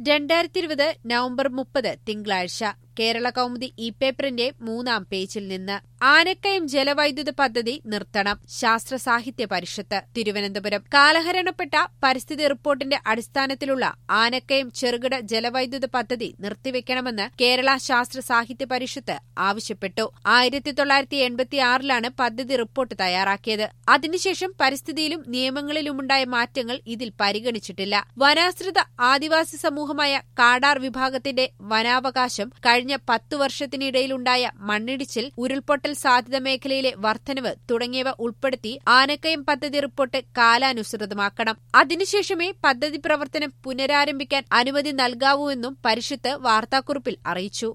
രണ്ടായിരത്തി ഇരുപത് നവംബർ മുപ്പത് തിങ്കളാഴ്ച കേരള കൗമുദി ഇ പേപ്പറിന്റെ മൂന്നാം പേജിൽ നിന്ന് ആനക്കയം ജലവൈദ്യുത പദ്ധതി നിർത്തണം ശാസ്ത്ര സാഹിത്യ പരിഷത്ത് തിരുവനന്തപുരം കാലഹരണപ്പെട്ട പരിസ്ഥിതി റിപ്പോർട്ടിന്റെ അടിസ്ഥാനത്തിലുള്ള ആനക്കയം ചെറുകിട ജലവൈദ്യുത പദ്ധതി നിർത്തിവെക്കണമെന്ന് കേരള ശാസ്ത്ര സാഹിത്യ പരിഷത്ത് ആവശ്യപ്പെട്ടു ആയിരത്തി തൊള്ളായിരത്തി എൺപത്തിയാറിലാണ് പദ്ധതി റിപ്പോർട്ട് തയ്യാറാക്കിയത് അതിനുശേഷം പരിസ്ഥിതിയിലും നിയമങ്ങളിലുമുണ്ടായ മാറ്റങ്ങൾ ഇതിൽ പരിഗണിച്ചിട്ടില്ല വനാശ്രിത ആദിവാസി സമൂഹമായ കാടാർ വിഭാഗത്തിന്റെ വനാവകാശം കഴിഞ്ഞ പത്തു വർഷത്തിനിടയിലുണ്ടായ മണ്ണിടിച്ചിൽ ഉരുൾപൊട്ടൽ സാധ്യത മേഖലയിലെ വർധനവ് തുടങ്ങിയവ ഉൾപ്പെടുത്തി ആനക്കയം പദ്ധതി റിപ്പോർട്ട് കാലാനുസൃതമാക്കണം അതിനുശേഷമേ പദ്ധതി പ്രവർത്തനം പുനരാരംഭിക്കാൻ അനുമതി നൽകാവൂ എന്നും പരിഷത്ത് വാർത്താക്കുറിപ്പിൽ അറിയിച്ചു